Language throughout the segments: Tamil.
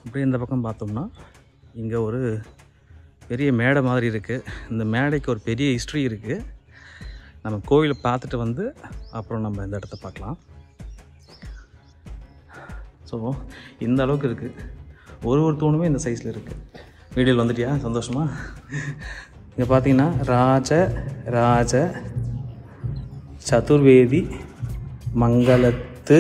அப்படியே இந்த பக்கம் பார்த்தோம்னா இங்கே ஒரு பெரிய மேடை மாதிரி இருக்குது இந்த மேடைக்கு ஒரு பெரிய ஹிஸ்ட்ரி இருக்குது நம்ம கோவிலை பார்த்துட்டு வந்து அப்புறம் நம்ம இந்த இடத்த பார்க்கலாம் ஸோ இந்த அளவுக்கு இருக்குது ஒரு ஒரு தூணுமே இந்த சைஸில் இருக்குது வீடியோவில் வந்துட்டியா சந்தோஷமா இங்கே பார்த்தீங்கன்னா ராஜ ராஜ சதுர்வேதி மங்களத்து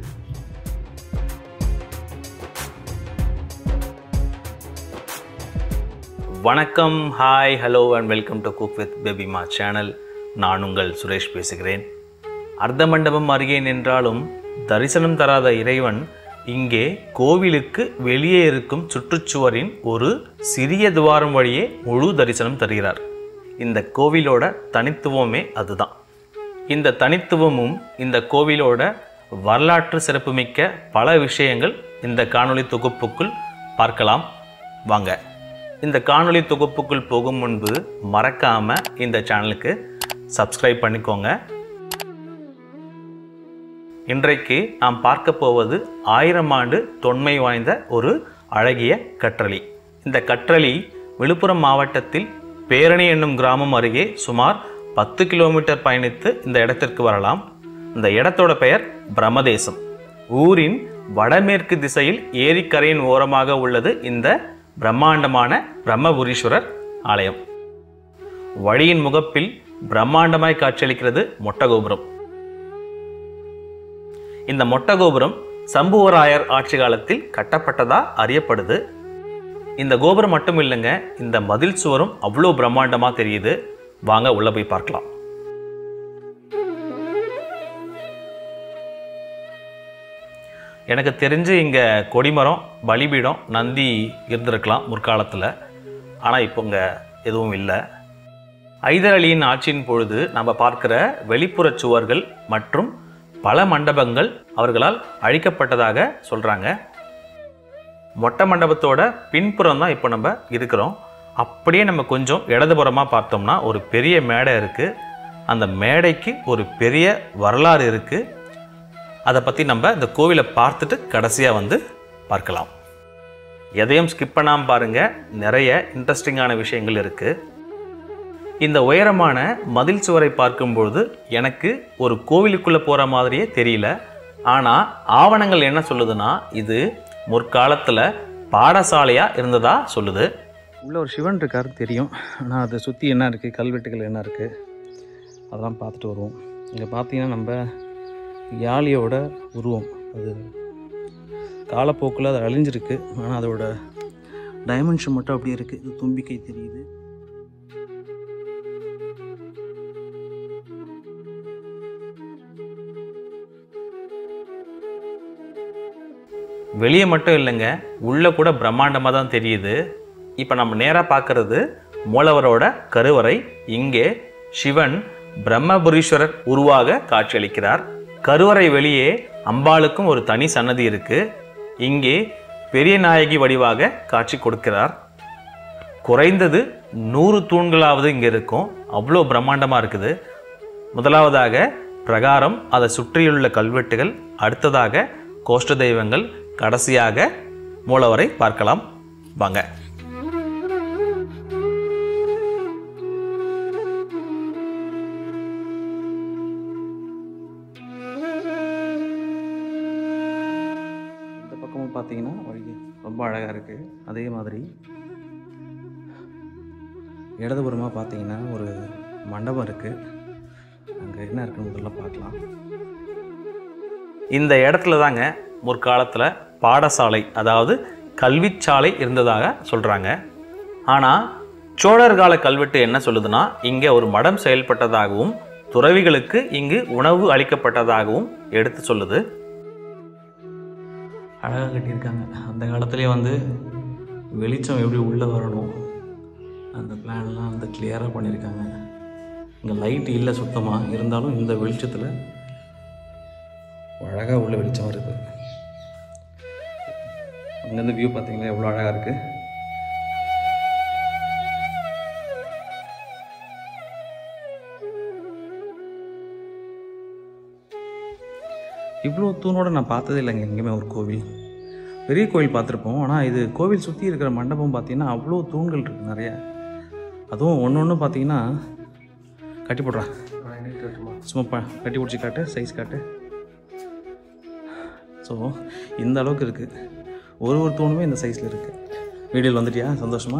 வணக்கம் hi hello and welcome to cook with Babyma channel நான் உங்கள் சுரேஷ் பேசுகிறேன் அர்த்த மண்டபம் அருகே நின்றாலும் தரிசனம் தராத இறைவன் இங்கே கோவிலுக்கு வெளியே இருக்கும் சுற்றுச்சுவரின் ஒரு சிறிய துவாரம் வழியே முழு தரிசனம் தருகிறார் இந்த கோவிலோட தனித்துவமே அதுதான் இந்த தனித்துவமும் இந்த கோவிலோட வரலாற்று சிறப்புமிக்க பல விஷயங்கள் இந்த காணொளி தொகுப்புக்குள் பார்க்கலாம் வாங்க இந்த காணொளி தொகுப்புக்குள் போகும் முன்பு மறக்காம இந்த சேனலுக்கு சப்ஸ்கிரைப் பண்ணிக்கோங்க இன்றைக்கு நாம் பார்க்க போவது ஆயிரம் ஆண்டு தொன்மை வாய்ந்த ஒரு அழகிய கற்றளி இந்த கற்றளி விழுப்புரம் மாவட்டத்தில் பேரணி என்னும் கிராமம் அருகே சுமார் பத்து கிலோமீட்டர் பயணித்து இந்த இடத்திற்கு வரலாம் இந்த இடத்தோட பெயர் பிரம்மதேசம் ஊரின் வடமேற்கு திசையில் ஏரிக்கரையின் ஓரமாக உள்ளது இந்த பிரம்மாண்டமான பிரம்மபுரீஸ்வரர் ஆலயம் வழியின் முகப்பில் பிரம்மாண்டமாய் காட்சியளிக்கிறது மொட்டகோபுரம் இந்த மொட்டகோபுரம் சம்புவராயர் ஆட்சி காலத்தில் கட்டப்பட்டதா அறியப்படுது இந்த கோபுரம் மட்டும் இல்லைங்க இந்த மதில் சுவரும் அவ்வளோ பிரம்மாண்டமா தெரியுது வாங்க உள்ள போய் பார்க்கலாம் எனக்கு தெரிஞ்சு இங்கே கொடிமரம் பலிபீடம் நந்தி இருந்திருக்கலாம் முற்காலத்தில் ஆனால் இப்போ இங்கே எதுவும் இல்லை ஐதர் அலியின் ஆட்சியின் பொழுது நம்ம பார்க்கிற வெளிப்புற சுவர்கள் மற்றும் பல மண்டபங்கள் அவர்களால் அழிக்கப்பட்டதாக சொல்கிறாங்க மொட்டை மண்டபத்தோட பின்புறம் தான் இப்போ நம்ம இருக்கிறோம் அப்படியே நம்ம கொஞ்சம் இடதுபுறமாக பார்த்தோம்னா ஒரு பெரிய மேடை இருக்குது அந்த மேடைக்கு ஒரு பெரிய வரலாறு இருக்குது அதை பற்றி நம்ம இந்த கோவிலை பார்த்துட்டு கடைசியாக வந்து பார்க்கலாம் எதையும் ஸ்கிப் பண்ணாமல் பாருங்கள் நிறைய இன்ட்ரெஸ்டிங்கான விஷயங்கள் இருக்குது இந்த உயரமான மதில் சுவரை பார்க்கும்பொழுது எனக்கு ஒரு கோவிலுக்குள்ளே போகிற மாதிரியே தெரியல ஆனால் ஆவணங்கள் என்ன சொல்லுதுன்னா இது முற்காலத்தில் பாடசாலையாக இருந்ததா சொல்லுது உள்ள ஒரு சிவன் இருக்காரு தெரியும் ஆனால் அதை சுற்றி என்ன இருக்குது கல்வெட்டுகள் என்ன இருக்குது அதெல்லாம் பார்த்துட்டு வருவோம் இங்கே பார்த்தீங்கன்னா நம்ம யாழியோட உருவம் அது காலப்போக்கில் அது அழிஞ்சிருக்கு ஆனால் அதோட டைமென்ஷன் மட்டும் அப்படியே இருக்குது இது தும்பிக்கை தெரியுது வெளியே மட்டும் இல்லைங்க உள்ளே கூட பிரம்மாண்டமாக தான் தெரியுது இப்போ நம்ம நேராக பார்க்கறது மூலவரோட கருவறை இங்கே சிவன் பிரம்மபுரீஸ்வரர் உருவாக காட்சியளிக்கிறார் கருவறை வெளியே அம்பாளுக்கும் ஒரு தனி சன்னதி இருக்கு இங்கே பெரிய நாயகி வடிவாக காட்சி கொடுக்கிறார் குறைந்தது நூறு தூண்களாவது இங்கே இருக்கும் அவ்வளோ பிரம்மாண்டமாக இருக்குது முதலாவதாக பிரகாரம் அதை சுற்றியுள்ள கல்வெட்டுகள் அடுத்ததாக கோஷ்ட தெய்வங்கள் கடைசியாக மூலவரை பார்க்கலாம் வாங்க இந்த பக்கமும் பார்த்தீங்கன்னா வழி ரொம்ப அழகாக இருக்குது அதே மாதிரி இடதுபுறமாக பார்த்தீங்கன்னா ஒரு மண்டபம் இருக்குது அங்கே என்ன இருக்குன்னு முதல்ல பார்க்கலாம் இந்த இடத்துல தாங்க முற்காலத்தில் பாடசாலை அதாவது கல்விச்சாலை இருந்ததாக சொல்கிறாங்க ஆனால் சோழர் கால கல்வெட்டு என்ன சொல்லுதுன்னா இங்கே ஒரு மடம் செயல்பட்டதாகவும் துறவிகளுக்கு இங்கு உணவு அளிக்கப்பட்டதாகவும் எடுத்து சொல்லுது அழகாக கட்டியிருக்காங்க அந்த காலத்துலேயே வந்து வெளிச்சம் எப்படி உள்ளே வரணும் அந்த பிளான்லாம் வந்து கிளியராக பண்ணியிருக்காங்க இங்கே லைட் இல்லை சுத்தமாக இருந்தாலும் இந்த வெளிச்சத்தில் அழகாக உள்ள வெளிச்சம் வருது அங்கேருந்து வியூ பார்த்தீங்களா எவ்வளோ அழகாக இருக்குது இவ்வளோ தூணோட நான் பார்த்ததே இல்லைங்க எங்கேயுமே ஒரு கோவில் பெரிய கோவில் பார்த்துருப்போம் ஆனால் இது கோவில் சுற்றி இருக்கிற மண்டபம் பார்த்தீங்கன்னா அவ்வளோ தூண்கள் இருக்குது நிறைய அதுவும் ஒன்று ஒன்று பார்த்தீங்கன்னா கட்டி போடுறா சும்மா ப கட்டி பிடிச்சி காட்டு சைஸ் காட்டு ஸோ இந்த அளவுக்கு இருக்குது ஒரு ஒரு தூணுமே இந்த சைஸில் இருக்குது வீடியோவில் வந்துட்டியா சந்தோஷமா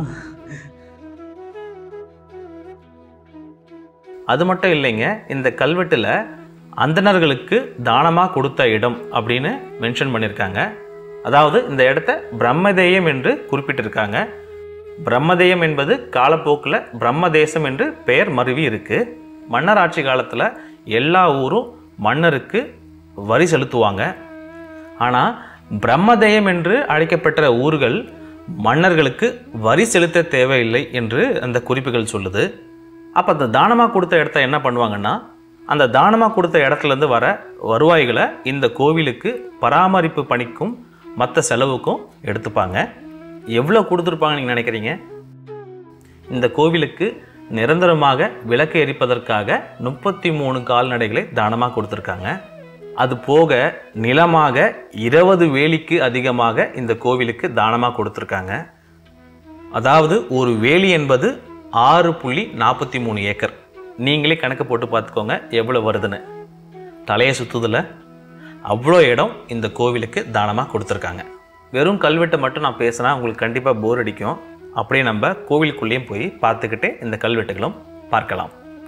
அது மட்டும் இல்லைங்க இந்த கல்வெட்டில் அந்தணர்களுக்கு தானமாக கொடுத்த இடம் அப்படின்னு மென்ஷன் பண்ணியிருக்காங்க அதாவது இந்த இடத்த பிரம்மதேயம் என்று குறிப்பிட்டிருக்காங்க பிரம்மதேயம் என்பது காலப்போக்கில் பிரம்மதேசம் என்று பெயர் மருவி இருக்கு மன்னர் ஆட்சி காலத்தில் எல்லா ஊரும் மன்னருக்கு வரி செலுத்துவாங்க ஆனால் பிரம்மதேயம் என்று அழைக்கப்பட்ட ஊர்கள் மன்னர்களுக்கு வரி செலுத்த தேவையில்லை என்று அந்த குறிப்புகள் சொல்லுது அப்போ அந்த தானமாக கொடுத்த இடத்த என்ன பண்ணுவாங்கன்னா அந்த தானமாக கொடுத்த இடத்துலேருந்து வர வருவாய்களை இந்த கோவிலுக்கு பராமரிப்பு பணிக்கும் மற்ற செலவுக்கும் எடுத்துப்பாங்க எவ்வளோ கொடுத்துருப்பாங்க நீங்கள் நினைக்கிறீங்க இந்த கோவிலுக்கு நிரந்தரமாக விளக்கு எரிப்பதற்காக முப்பத்தி மூணு கால்நடைகளை தானமாக கொடுத்துருக்காங்க அது போக நிலமாக இருபது வேலிக்கு அதிகமாக இந்த கோவிலுக்கு தானமாக கொடுத்துருக்காங்க அதாவது ஒரு வேலி என்பது ஆறு புள்ளி நாற்பத்தி மூணு ஏக்கர் நீங்களே கணக்கு போட்டு பார்த்துக்கோங்க எவ்வளோ வருதுன்னு தலையை சுற்றுதில் அவ்வளோ இடம் இந்த கோவிலுக்கு தானமாக கொடுத்துருக்காங்க வெறும் கல்வெட்டை மட்டும் நான் பேசினா உங்களுக்கு கண்டிப்பாக போர் அடிக்கும் அப்படியே நம்ம கோவிலுக்குள்ளேயும் போய் பார்த்துக்கிட்டே இந்த கல்வெட்டுகளும் பார்க்கலாம்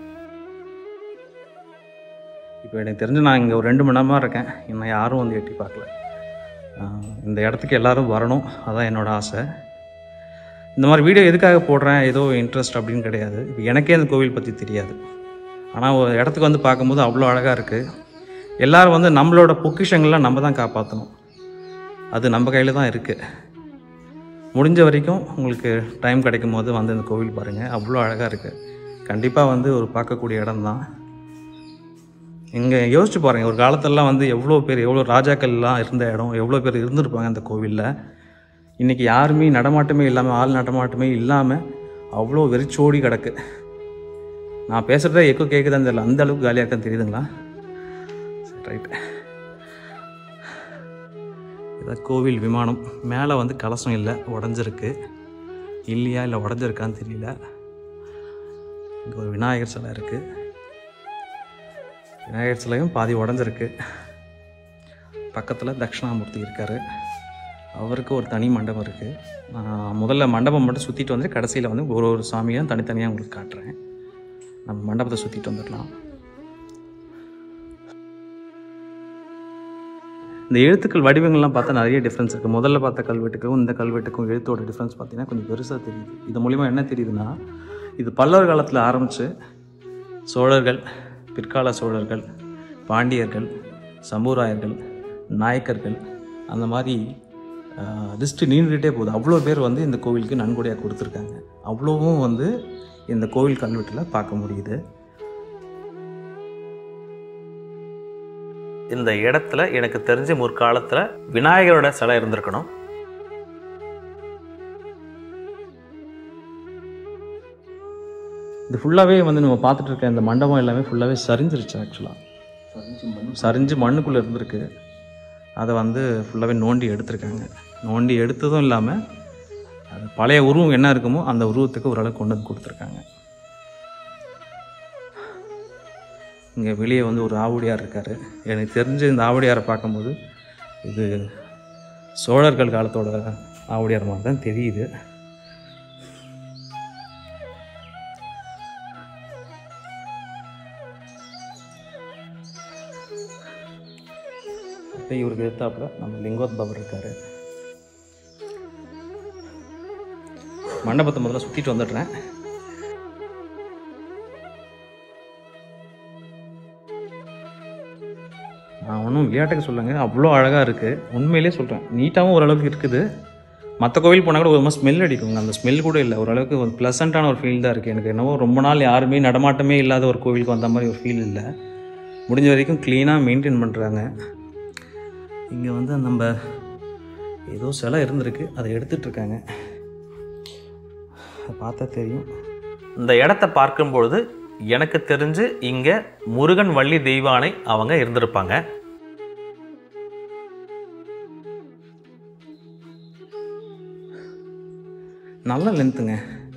இப்போ எனக்கு தெரிஞ்சு நான் இங்கே ஒரு ரெண்டு மணி நேரமாக இருக்கேன் இன்னும் யாரும் வந்து எட்டி பார்க்கல ஆஹ் இந்த இடத்துக்கு எல்லாரும் வரணும் அதான் என்னோட ஆசை இந்த மாதிரி வீடியோ எதுக்காக போடுறேன் ஏதோ இன்ட்ரெஸ்ட் அப்படின்னு கிடையாது இப்போ எனக்கே அந்த கோவில் பற்றி தெரியாது ஆனால் ஒரு இடத்துக்கு வந்து பார்க்கும்போது அவ்வளோ அழகாக இருக்குது எல்லாரும் வந்து நம்மளோட பொக்கிஷங்கள்லாம் நம்ம தான் காப்பாற்றணும் அது நம்ம கையில் தான் இருக்குது முடிஞ்ச வரைக்கும் உங்களுக்கு டைம் கிடைக்கும் போது வந்து இந்த கோவில் பாருங்கள் அவ்வளோ அழகாக இருக்குது கண்டிப்பாக வந்து ஒரு பார்க்கக்கூடிய இடம் தான் இங்கே யோசிச்சு பாருங்கள் ஒரு காலத்துலலாம் வந்து எவ்வளோ பேர் எவ்வளோ ராஜாக்கள்லாம் இருந்த இடம் எவ்வளோ பேர் இருந்திருப்பாங்க அந்த கோவிலில் இன்றைக்கி யாருமே நடமாட்டமே இல்லாமல் ஆள் நடமாட்டமே இல்லாமல் அவ்வளோ வெறிச்சோடி கிடக்கு நான் பேசுகிறத எக்கோ கேட்குதான்னு தெரியல அந்த அளவுக்கு காலியாக இருக்கான்னு தெரியுதுங்களா ரைட் இதான் கோவில் விமானம் மேலே வந்து கலசம் இல்லை உடஞ்சிருக்கு இல்லையா இல்லை உடஞ்சிருக்கான்னு தெரியல இங்கே ஒரு விநாயகர் சிலை இருக்குது விநாயகர் சிலையும் பாதி உடஞ்சிருக்கு பக்கத்தில் தட்சிணாமூர்த்தி இருக்கார் அவருக்கு ஒரு தனி மண்டபம் இருக்குது நான் முதல்ல மண்டபம் மட்டும் சுற்றிட்டு வந்து கடைசியில் வந்து ஒரு ஒரு சாமியும் தனித்தனியாக உங்களுக்கு காட்டுறேன் நம்ம மண்டபத்தை சுற்றிட்டு வந்துடலாம் இந்த எழுத்துக்கள் வடிவங்கள்லாம் பார்த்தா நிறைய டிஃப்ரென்ஸ் இருக்குது முதல்ல பார்த்த கல்வெட்டுக்கும் இந்த கல்வெட்டுக்கும் எழுத்தோட டிஃப்ரென்ஸ் பார்த்தீங்கன்னா கொஞ்சம் பெருசாக தெரியுது இது மூலிமா என்ன தெரியுதுன்னா இது பல்லவர் காலத்தில் ஆரம்பித்து சோழர்கள் பிற்கால சோழர்கள் பாண்டியர்கள் சம்பூராயர்கள் நாயக்கர்கள் அந்த மாதிரி லிஸ்ட்டு நீண்டுகிட்டே போகுது அவ்வளோ பேர் வந்து இந்த கோவிலுக்கு நன்கொடையாக கொடுத்துருக்காங்க அவ்வளோவும் வந்து இந்த கோவில் கல்வெட்டில் பார்க்க முடியுது இந்த இடத்துல எனக்கு தெரிஞ்ச முற்காலத்தில் விநாயகரோட சிலை இருந்திருக்கணும் இது ஃபுல்லாகவே வந்து நம்ம பார்த்துட்டு இருக்க இந்த மண்டபம் எல்லாமே ஃபுல்லாகவே சரிஞ்சிருச்சு ஆக்சுவலாக சரிஞ்சு மண்ணுக்குள்ளே இருந்திருக்கு அதை வந்து ஃபுல்லாகவே நோண்டி எடுத்திருக்காங்க நோண்டி எடுத்ததும் இல்லாமல் அது பழைய உருவம் என்ன இருக்குமோ அந்த உருவத்துக்கு ஓரளவுக்கு கொண்டு வந்து கொடுத்துருக்காங்க இங்கே வெளியே வந்து ஒரு ஆவுடையார் இருக்கார் எனக்கு தெரிஞ்ச இந்த ஆவுடையாரை பார்க்கும்போது இது சோழர்கள் காலத்தோட ஆவுடையார் மாதிரி தான் தெரியுது இப்போ இவருக்கு எத்தாப்புல நம்ம லிங்கோத்பவர் இருக்காரு மண்டபத்தை முதல்ல சுற்றிட்டு வந்துடுறேன் நான் ஒன்றும் விளையாட்டுக்கு சொல்லுங்க அவ்வளோ அழகாக இருக்குது உண்மையிலே சொல்கிறேன் நீட்டாகவும் ஓரளவுக்கு இருக்குது மற்ற கோவில் போனால் கூட ஒரு மாதிரி ஸ்மெல் அடிக்குங்க அந்த ஸ்மெல் கூட இல்லை ஓரளவுக்கு ஒரு ப்ளசண்ட்டான ஒரு ஃபீல் தான் இருக்குது எனக்கு என்னவோ ரொம்ப நாள் யாருமே நடமாட்டமே இல்லாத ஒரு கோவிலுக்கு வந்த மாதிரி ஒரு ஃபீல் இல்லை முடிஞ்ச வரைக்கும் க்ளீனாக மெயின்டைன் பண்ணுறாங்க இங்கே வந்து நம்ம ஏதோ சிலை இருந்திருக்கு அதை எடுத்துட்டு இருக்காங்க அதை பார்த்தா தெரியும் இந்த இடத்த பார்க்கும்பொழுது எனக்கு தெரிஞ்சு இங்கே முருகன் வள்ளி தெய்வானை அவங்க இருந்திருப்பாங்க நல்ல லென்த்துங்க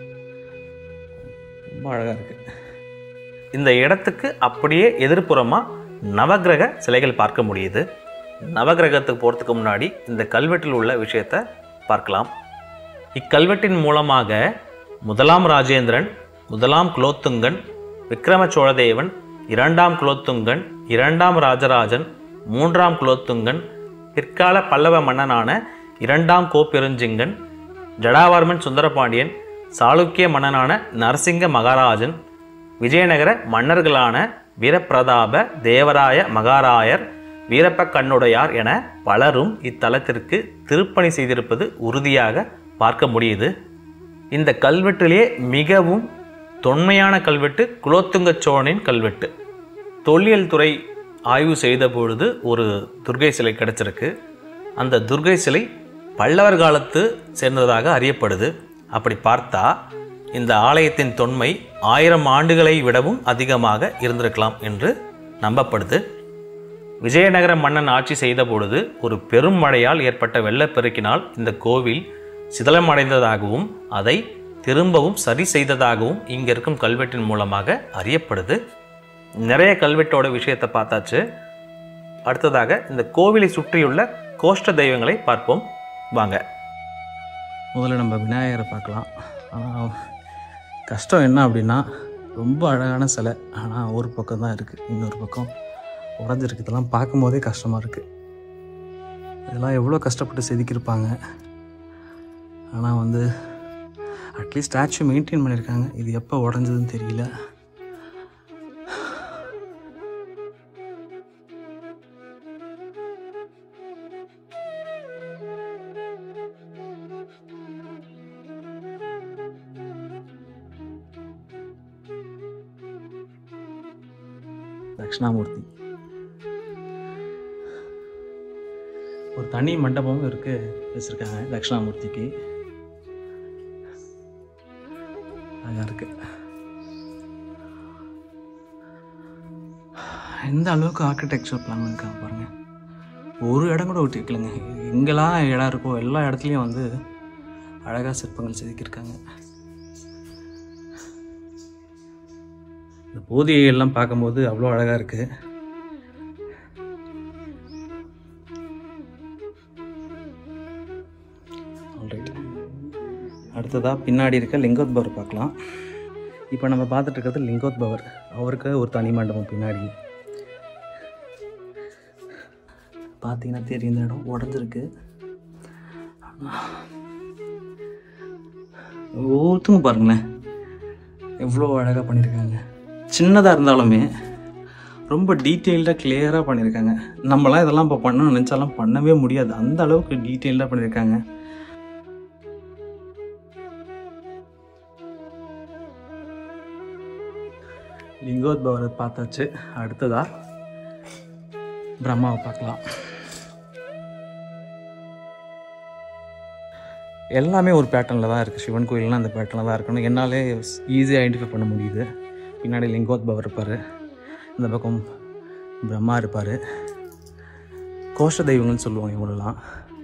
ரொம்ப அழகாக இருக்குது இந்த இடத்துக்கு அப்படியே எதிர்ப்புறமாக நவக்கிரக சிலைகள் பார்க்க முடியுது நவக்கிரகத்துக்கு போகிறதுக்கு முன்னாடி இந்த கல்வெட்டில் உள்ள விஷயத்தை பார்க்கலாம் இக்கல்வெட்டின் மூலமாக முதலாம் ராஜேந்திரன் முதலாம் குலோத்துங்கன் விக்ரம சோழதேவன் இரண்டாம் குலோத்துங்கன் இரண்டாம் ராஜராஜன் மூன்றாம் குலோத்துங்கன் பிற்கால பல்லவ மன்னனான இரண்டாம் கோப்பெருஞ்சிங்கன் ஜடாவர்மன் சுந்தரபாண்டியன் சாளுக்கிய மன்னனான நரசிங்க மகாராஜன் விஜயநகர மன்னர்களான வீரப்பிரதாப தேவராய மகாராயர் வீரப்ப கண்ணுடையார் என பலரும் இத்தலத்திற்கு திருப்பணி செய்திருப்பது உறுதியாக பார்க்க முடியுது இந்த கல்வெட்டிலே மிகவும் தொன்மையான கல்வெட்டு குலோத்துங்க சோழனின் கல்வெட்டு தொல்லியல் துறை ஆய்வு செய்த பொழுது ஒரு துர்கை சிலை கிடைச்சிருக்கு அந்த துர்கை சிலை பல்லவர் காலத்து சேர்ந்ததாக அறியப்படுது அப்படி பார்த்தா இந்த ஆலயத்தின் தொன்மை ஆயிரம் ஆண்டுகளை விடவும் அதிகமாக இருந்திருக்கலாம் என்று நம்பப்படுது விஜயநகர மன்னன் ஆட்சி செய்த பொழுது ஒரு பெரும் மழையால் ஏற்பட்ட வெள்ளப்பெருக்கினால் இந்த கோவில் சிதலமடைந்ததாகவும் அதை திரும்பவும் சரி செய்ததாகவும் இங்கே இருக்கும் கல்வெட்டின் மூலமாக அறியப்படுது நிறைய கல்வெட்டோட விஷயத்தை பார்த்தாச்சு அடுத்ததாக இந்த கோவிலை சுற்றியுள்ள கோஷ்ட தெய்வங்களை பார்ப்போம் வாங்க முதல்ல நம்ம விநாயகரை பார்க்கலாம் ஆனால் கஷ்டம் என்ன அப்படின்னா ரொம்ப அழகான சிலை ஆனால் ஒரு பக்கம் தான் இருக்குது இன்னொரு பக்கம் உடஞ்சிருக்கு இதெல்லாம் பார்க்கும்போதே கஷ்டமாக இருக்குது இதெல்லாம் எவ்வளோ கஷ்டப்பட்டு செதுக்கியிருப்பாங்க ஆனால் வந்து அட்லீஸ்ட் ஸ்டாச்சு மெயின்டைன் பண்ணியிருக்காங்க இது எப்போ உடஞ்சதுன்னு தெரியல தட்சிணாமூர்த்தி ஒரு தனி மண்டபமும் இருக்கு வச்சிருக்காங்க தட்சிணாமூர்த்திக்கு அழகா இருக்கு எந்த அளவுக்கு ஆர்கிடெக்சர் பிளான் இருக்காங்க பாருங்க ஒரு இடம் கூட விட்டு வைக்கலங்க எங்கெல்லாம் இடம் இருக்கோ எல்லா இடத்துலையும் வந்து அழகாக சிற்பங்கள் செதுக்கியிருக்காங்க இந்த போதிகை எல்லாம் பார்க்கும்போது அவ்வளோ அழகாக இருக்குது ஆல்ரைட் அடுத்ததாக பின்னாடி இருக்க லிங்கோத்பவர் பார்க்கலாம் இப்போ நம்ம பார்த்துட்டு இருக்கிறது லிங்கோத்பவர் அவருக்கு ஒரு தனி மண்டபம் பின்னாடி பார்த்தீங்கன்னா தெரியும் இந்த இடம் உடஞ்சிருக்கு ஒவ்வொருத்தங்க பாருங்களேன் எவ்வளோ அழகாக பண்ணியிருக்காங்க சின்னதாக இருந்தாலுமே ரொம்ப டீட்டெயில்டாக கிளியராக பண்ணியிருக்காங்க நம்மளாம் இதெல்லாம் இப்போ பண்ணணும்னு நினச்சாலாம் பண்ணவே முடியாது அந்த அளவுக்கு டீட்டெயில்டாக பண்ணியிருக்காங்க லிங்கோத்பவரை பார்த்தாச்சு அடுத்ததா பிரம்மாவை பார்க்கலாம் எல்லாமே ஒரு பேட்டர்னில் தான் இருக்குது சிவன் கோயில்லாம் அந்த பேட்டர்னில் தான் இருக்கணும் என்னாலே ஈஸியாக ஐடென்டிஃபை பண்ண முடியுது பின்னாடி லிங்கோத்பவர் இருப்பார் இந்த பக்கம் பிரம்மா இருப்பார் கோஷ்ட தெய்வங்கள்னு சொல்லுவாங்க இவங்களெல்லாம்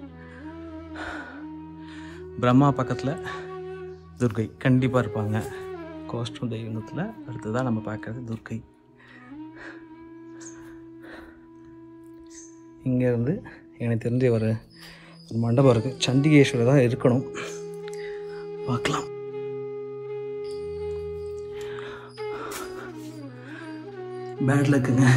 பிரம்மா பக்கத்தில் துர்கை கண்டிப்பாக இருப்பாங்க கோஷ்டம் தெய்வத்தில் அடுத்ததாக நம்ம பார்க்குறது துர்கை இங்கேருந்து எனக்கு தெரிஞ்ச ஒரு ஒரு மண்டபம் இருக்குது சண்டிகேஸ்வரர் தான் இருக்கணும் பார்க்கலாம் பேட் லக்குங்க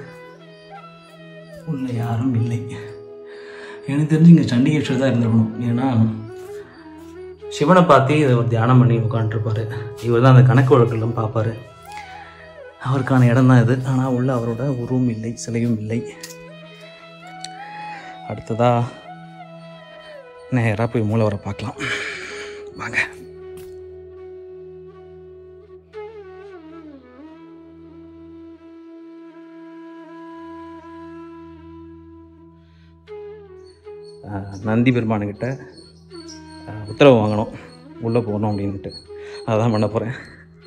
உள்ள யாரும் இல்லை எனக்கு தெரிஞ்சு இங்கே சண்டிகேஸ்வரர் தான் இருந்திருக்கணும் ஏன்னா சிவனை பார்த்து இதை ஒரு தியானம் பண்ணி உட்காந்துருப்பாரு இவர் தான் அந்த கணக்கு வழக்கெல்லாம் பார்ப்பாரு அவருக்கான இடம் தான் இது ஆனால் உள்ள அவரோட உருவம் இல்லை சிலையும் இல்லை அடுத்ததா நேராக போய் மூலவரை பார்க்கலாம் வாங்க ஆஹ் நந்தி பெருமானுக்கிட்ட ஆஹ் உத்தரவு வாங்கணும் உள்ளே போகணும் அப்படின்ட்டு அதான் பண்ண போகிறேன்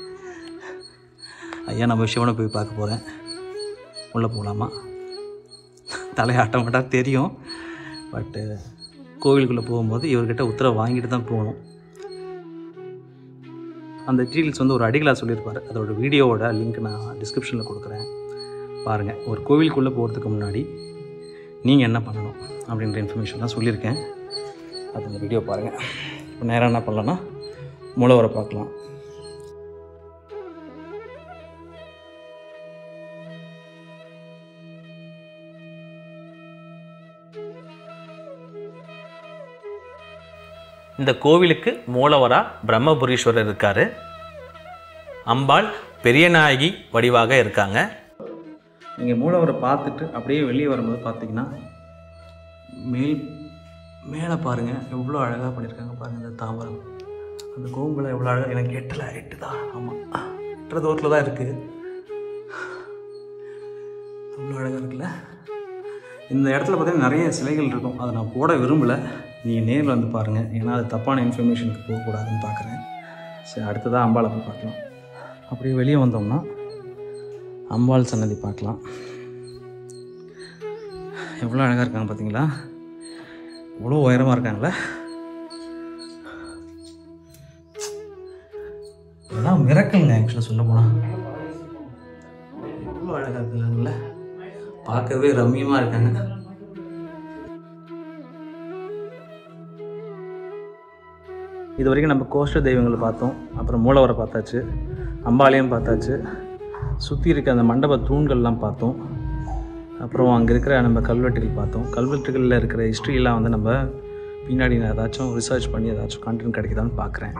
ஐயா நம்ம சிவனை போய் பார்க்க போகிறேன் உள்ளே போகலாமா தலையாட்ட மாட்டா தெரியும் பட்டு கோவிலுக்குள்ளே போகும்போது இவர்கிட்ட உத்தரவு வாங்கிட்டு தான் போகணும் அந்த டீட்டெயில்ஸ் வந்து ஒரு அடிகளாக சொல்லியிருப்பார் அதோட வீடியோவோட லிங்க் நான் டிஸ்கிரிப்ஷனில் கொடுக்குறேன் பாருங்கள் ஒரு கோவிலுக்குள்ளே போகிறதுக்கு முன்னாடி நீங்கள் என்ன பண்ணணும் அப்படின்ற இன்ஃபர்மேஷன்லாம் சொல்லியிருக்கேன் அது அந்த வீடியோ பாருங்கள் இப்போ நேராக என்ன பண்ணலான்னா மூலவரை பார்க்கலாம் இந்த கோவிலுக்கு மூலவரா பிரம்மபுரீஸ்வரர் இருக்காரு அம்பாள் பெரியநாயகி வடிவாக இருக்காங்க நீங்கள் மூலவரை பார்த்துட்டு அப்படியே வெளியே வரும்போது பார்த்தீங்கன்னா மேல் மேலே பாருங்கள் எவ்வளோ அழகாக பண்ணியிருக்காங்க பாருங்கள் இந்த தாமரம் அந்த கோம்புல எவ்வளோ அழகாக எனக்கு எட்டலை எட்டுதா ஆமாம் எட்டுற தூரத்தில் தான் இருக்குது அவ்வளோ அழகாக இருக்குல்ல இந்த இடத்துல பார்த்தீங்கன்னா நிறைய சிலைகள் இருக்கும் அதை நான் போட விரும்பலை நீங்கள் நேரில் வந்து பாருங்கள் ஏன்னா அது தப்பான இன்ஃபர்மேஷனுக்கு போகக்கூடாதுன்னு பார்க்குறேன் சரி அடுத்ததாக அம்பாளை போய் பார்க்கலாம் அப்படியே வெளியே வந்தோம்னா அம்பாள் சன்னதி பார்க்கலாம் எவ்வளோ அழகாக இருக்காங்க பார்த்தீங்களா எவ்வளோ உயரமாக இருக்காங்களே இதெல்லாம் மிரக்கலுங்க ஆக்சுவலாக சொல்ல போனால் எவ்வளோ அழகாக இருக்காங்கல்ல பார்க்கவே ரம்மியமாக இருக்காங்க இது வரைக்கும் நம்ம கோஷ்ட தெய்வங்களை பார்த்தோம் அப்புறம் மூலவரை பார்த்தாச்சு அம்பாளையம் பார்த்தாச்சு சுற்றி இருக்க அந்த மண்டப தூண்கள்லாம் பார்த்தோம் அப்புறம் அங்கே இருக்கிற நம்ம கல்வெட்டுகள் பார்த்தோம் கல்வெட்டுகளில் இருக்கிற ஹிஸ்ட்ரியெல்லாம் வந்து நம்ம பின்னாடி நான் ஏதாச்சும் ரிசர்ச் பண்ணி ஏதாச்சும் கண்டென்ட் கிடைக்குதான்னு பார்க்குறேன்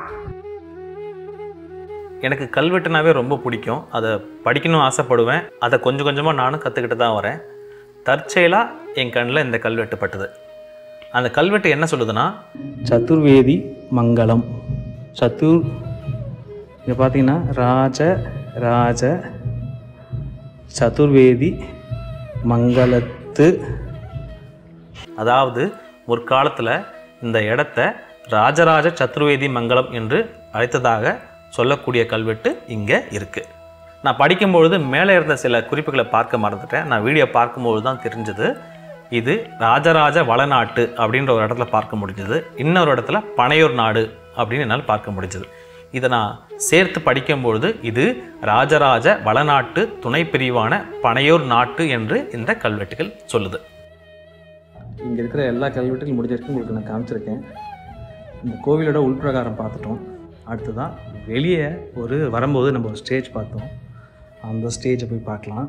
எனக்கு கல்வெட்டுனாவே ரொம்ப பிடிக்கும் அதை படிக்கணும் ஆசைப்படுவேன் அதை கொஞ்சம் கொஞ்சமாக நானும் கற்றுக்கிட்டு தான் வரேன் தற்செயலாக என் கண்ணில் இந்த கல்வெட்டு பட்டது அந்த கல்வெட்டு என்ன சொல்லுதுன்னா சதுர்வேதி மங்களம் சத்துர் இங்கே பார்த்தீங்கன்னா ராஜ ராஜ சதுர்வேதி மங்களத்து அதாவது முற்காலத்தில் இந்த இடத்த ராஜராஜ சத்துர்வேதி மங்கலம் என்று அழைத்ததாக சொல்லக்கூடிய கல்வெட்டு இங்கே இருக்குது நான் படிக்கும்பொழுது மேலே இருந்த சில குறிப்புகளை பார்க்க மறந்துட்டேன் நான் வீடியோ பார்க்கும்பொழுது தான் தெரிஞ்சது இது ராஜராஜ வளநாட்டு அப்படின்ற ஒரு இடத்துல பார்க்க முடிஞ்சது இன்னொரு இடத்துல பனையூர் நாடு அப்படின்னு என்னால் பார்க்க முடிஞ்சது இதை நான் சேர்த்து படிக்கும்பொழுது இது ராஜராஜ வளநாட்டு துணை பிரிவான பனையூர் நாட்டு என்று இந்த கல்வெட்டுகள் சொல்லுது இங்கே இருக்கிற எல்லா கல்வெட்டுகளும் முடிஞ்ச வரைக்கும் உங்களுக்கு நான் காமிச்சிருக்கேன் இந்த கோவிலோட உள்பிரகாரம் பார்த்துட்டோம் அடுத்ததான் வெளியே ஒரு வரும்போது நம்ம ஒரு ஸ்டேஜ் பார்த்தோம் அந்த ஸ்டேஜை போய் பார்க்கலாம்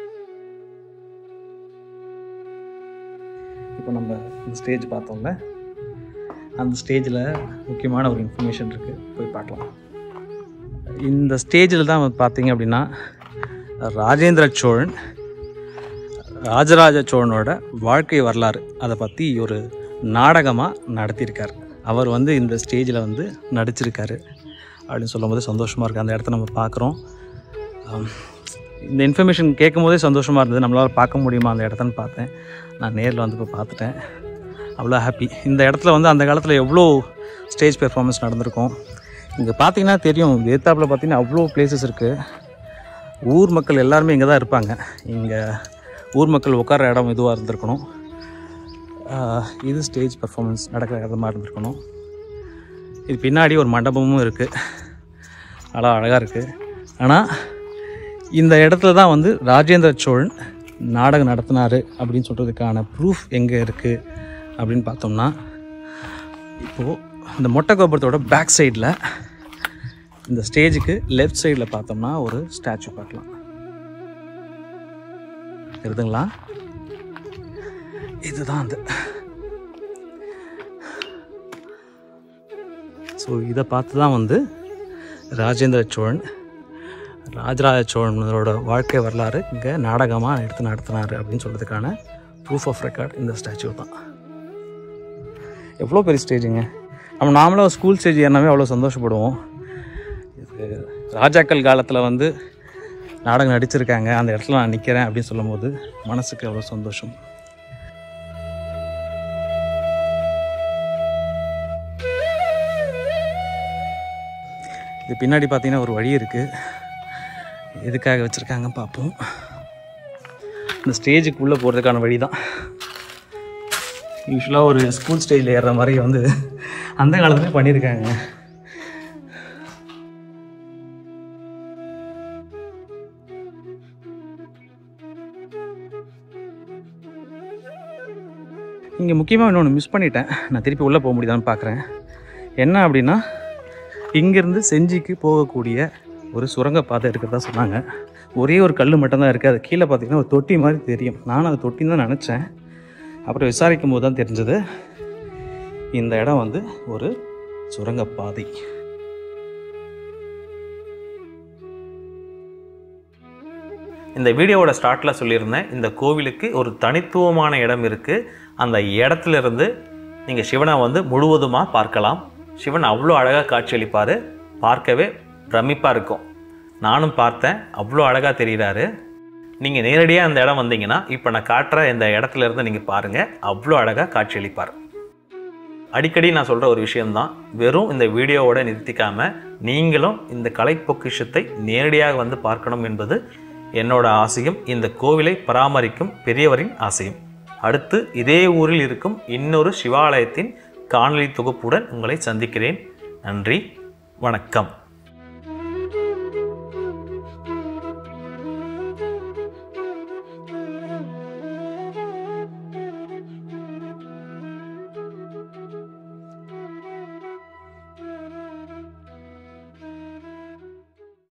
இப்போ நம்ம இந்த ஸ்டேஜ் பார்த்தோம்ல அந்த ஸ்டேஜில் முக்கியமான ஒரு இன்ஃபர்மேஷன் இருக்குது போய் பார்க்கலாம் இந்த ஸ்டேஜில் தான் வந்து பார்த்தீங்க அப்படின்னா ராஜேந்திர சோழன் ராஜராஜ சோழனோட வாழ்க்கை வரலாறு அதை பற்றி ஒரு நாடகமாக நடத்தியிருக்கார் அவர் வந்து இந்த ஸ்டேஜில் வந்து நடிச்சிருக்காரு அப்படின்னு சொல்லும்போது சந்தோஷமாக இருக்குது அந்த இடத்த நம்ம பார்க்குறோம் ஆம், இந்த இன்ஃபர்மேஷன் கேட்கும் போதே சந்தோஷமாக இருந்தது நம்மளால் பார்க்க முடியுமா அந்த இடத்தன்னு பார்த்தேன் நான் நேரில் வந்து இப்போ பார்த்துட்டேன் அவ்வளோ ஹாப்பி இந்த இடத்துல வந்து அந்த காலத்தில் எவ்வளோ ஸ்டேஜ் பெர்ஃபார்மன்ஸ் நடந்திருக்கும் இங்கே பார்த்தீங்கன்னா தெரியும் ஏத்தாப்பில் பார்த்தீங்கன்னா அவ்வளோ பிளேசஸ் இருக்குது ஊர் மக்கள் எல்லாருமே இங்கே தான் இருப்பாங்க இங்கே ஊர் மக்கள் உட்கார இடம் இதுவாக இருந்திருக்கணும் ஆஹ் இது ஸ்டேஜ் பர்ஃபார்மன்ஸ் நடக்கிற இடமா இருந்திருக்கணும் இது பின்னாடி ஒரு மண்டபமும் இருக்குது நல்லா அழகாக இருக்குது ஆனால் இந்த இடத்துல தான் வந்து ராஜேந்திர சோழன் நாடகம் நடத்தினார் அப்படின்னு சொல்கிறதுக்கான ப்ரூஃப் எங்கே இருக்குது அப்படின்னு பார்த்தோம்னா இப்போது இந்த மொட்டை கோபுரத்தோட பேக் சைடில் இந்த ஸ்டேஜுக்கு லெஃப்ட் சைடில் பார்த்தோம்னா ஒரு ஸ்டாச்சு பார்க்கலாம் தெரியுதுங்களா இதுதான் அந்த ஸோ இதை பார்த்து தான் வந்து ராஜேந்திர சோழன் ராஜராஜ சோழனோட வாழ்க்கை வரலாறு இங்கே நாடகமாக எடுத்து நடத்தினார் அப்படின்னு சொல்கிறதுக்கான ப்ரூஃப் ஆஃப் ரெக்கார்ட் இந்த ஸ்டாச்சு தான் எவ்வளோ பெரிய ஸ்டேஜுங்க நம்ம நாமளாக ஸ்கூல் ஸ்டேஜ் ஏறினாவே அவ்வளோ சந்தோஷப்படுவோம் இது ராஜாக்கள் காலத்தில் வந்து நாடகம் நடிச்சிருக்காங்க அந்த இடத்துல நான் நிற்கிறேன் அப்படின்னு சொல்லும்போது மனசுக்கு அவ்வளோ சந்தோஷம் இது பின்னாடி பார்த்தீங்கன்னா ஒரு வழி இருக்குது எதுக்காக வச்சுருக்காங்க பார்ப்போம் இந்த ஸ்டேஜுக்கு உள்ளே போகிறதுக்கான வழி தான் யூஸ்வலாக ஒரு ஸ்கூல் ஸ்டேஜில் ஏறுற மாதிரி வந்து அந்த காலத்துலேயே பண்ணியிருக்காங்க இங்கே முக்கியமாக இன்னொன்று மிஸ் பண்ணிட்டேன் நான் திருப்பி உள்ளே போக முடியுதான்னு பார்க்குறேன் என்ன அப்படின்னா இங்கேருந்து செஞ்சிக்கு போகக்கூடிய ஒரு சுரங்கப்பாதை இருக்கிறதா சொன்னாங்க ஒரே ஒரு கல் மட்டும்தான் இருக்குது அது கீழே பார்த்தீங்கன்னா ஒரு தொட்டி மாதிரி தெரியும் நானும் அது தொட்டின்னு தான் நினச்சேன் அப்புறம் விசாரிக்கும் போது தான் தெரிஞ்சது இந்த இடம் வந்து ஒரு சுரங்கப்பாதை இந்த வீடியோவோட ஸ்டார்ட்டில் சொல்லியிருந்தேன் இந்த கோவிலுக்கு ஒரு தனித்துவமான இடம் இருக்குது அந்த இடத்துல இருந்து நீங்கள் சிவனை வந்து முழுவதுமாக பார்க்கலாம் சிவன் அவ்வளோ அழகாக காட்சியளிப்பார் பார்க்கவே பிரமிப்பாக இருக்கும் நானும் பார்த்தேன் அவ்வளோ அழகாக தெரிகிறாரு நீங்கள் நேரடியாக அந்த இடம் வந்தீங்கன்னா இப்போ நான் காட்டுற இந்த இடத்துல இருந்து நீங்கள் பாருங்கள் அவ்வளோ அழகாக காட்சியளிப்பார் அடிக்கடி நான் சொல்கிற ஒரு விஷயம்தான் வெறும் இந்த வீடியோவோட நிறுத்திக்காமல் நீங்களும் இந்த கலை பொக்கிஷத்தை நேரடியாக வந்து பார்க்கணும் என்பது என்னோட ஆசையும் இந்த கோவிலை பராமரிக்கும் பெரியவரின் ஆசையும் அடுத்து இதே ஊரில் இருக்கும் இன்னொரு சிவாலயத்தின் காணொளி தொகுப்புடன் உங்களை சந்திக்கிறேன் நன்றி வணக்கம்